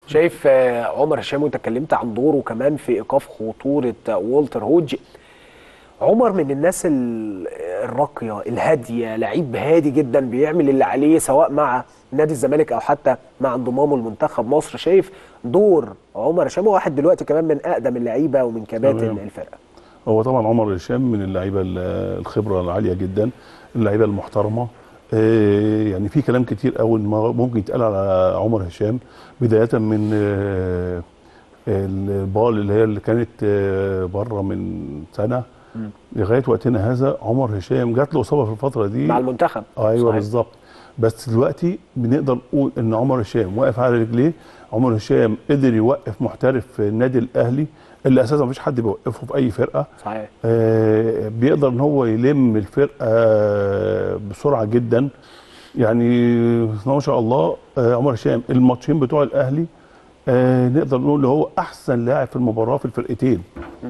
شايف آه، عمر هشام وانت اتكلمت عن دوره كمان في ايقاف خطوره آه، والتر هوج عمر من الناس ال- الراقيه الهاديه لعيب هادي جدا بيعمل اللي عليه سواء مع نادي الزمالك او حتى مع انضمامه لمنتخب مصر شايف دور عمر هشام هو واحد دلوقتي كمان من اقدم اللعيبه ومن كباتن تمام. الفرقه هو طبعا عمر هشام من اللعيبه ال- الخبره العاليه جدا اللعيبه المحترمه آه، يعني في كلام كتير قوي ما ممكن يتقال على عمر هشام بدايه من آه، البال اللي هي اللي كانت آه، بره من سنه لغايه وقتنا هذا عمر هشام جات له اصابه في الفتره دي مع المنتخب ايوه صحيح. بالظبط بس دلوقتي بنقدر نقول ان عمر هشام واقف على رجليه عمر هشام قدر يوقف محترف في النادي الاهلي اللي اساسا مفيش حد بيوقفه في اي فرقه صحيح آه بيقدر ان هو يلم الفرقه آه بسرعه جدا يعني ما شاء الله آه عمر هشام الماتشين بتوع الاهلي آه نقدر نقول اللي هو احسن لاعب في المباراه في الفرقتين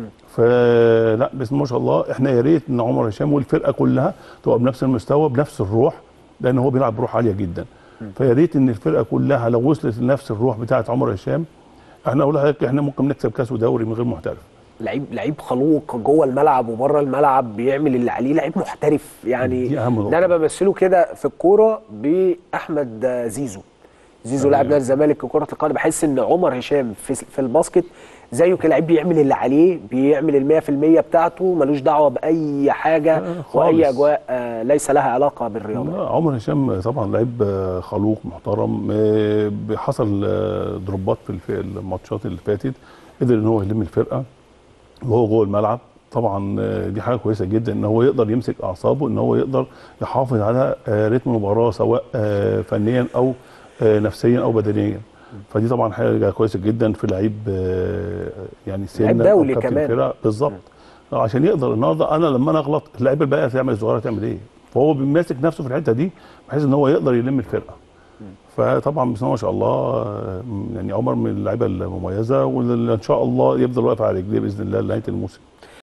فلا بسم الله ما شاء الله احنا يا ريت ان عمر هشام والفرقه كلها تبقى بنفس المستوى بنفس الروح لان هو بيلعب بروح عاليه جدا فيا ريت ان الفرقه كلها لو وصلت لنفس الروح بتاعه عمر هشام احنا اقول لحضرتك احنا ممكن نكسب كاس ودوري من غير محترف لعيب لعيب خلوق جوه الملعب وبره الملعب بيعمل اللي عليه لعيب محترف يعني دي أهم نقطة. ده انا بمثله كده في الكوره باحمد زيزو زيزو أيوة. لاعب نادي الزمالك كرة القدم بحس ان عمر هشام في في الباسكت زيه كده لعيب بيعمل اللي عليه بيعمل ال 100% بتاعته ملوش دعوه باي حاجه لا، خالص. واي اجواء آه، ليس لها علاقه بالرياضه لا، عمر هشام طبعا لعيب آه، خلوق محترم آه، حصل آه، دروبات في الف- الماتشات اللي فاتت قدر ان هو يلم الفرقه وهو جوه الملعب طبعا آه، دي حاجه كويسه جدا ان هو يقدر يمسك اعصابه ان هو يقدر يحافظ على آه، رتم المباراه سواء آه، فنيا او آه، نفسيا او بدنيا فدي طبعا حاجه كويسه جدا في لعيب آه، يعني سن لعيب أو دولي كابتن كمان. فرقة. بالظبط عشان يقدر النهارده انا لما انا اغلط اللعيبه الباقيه هتعمل الصغيره تعمل ايه؟ فهو بيماسك نفسه في الحته دي بحيث ان هو يقدر يلم الفرقه. فطبعا بسم الله ما شاء الله آه، يعني عمر من اللعيبه المميزه واللي ان شاء الله يفضل واقف على رجليه باذن الله لنهايه الموسم.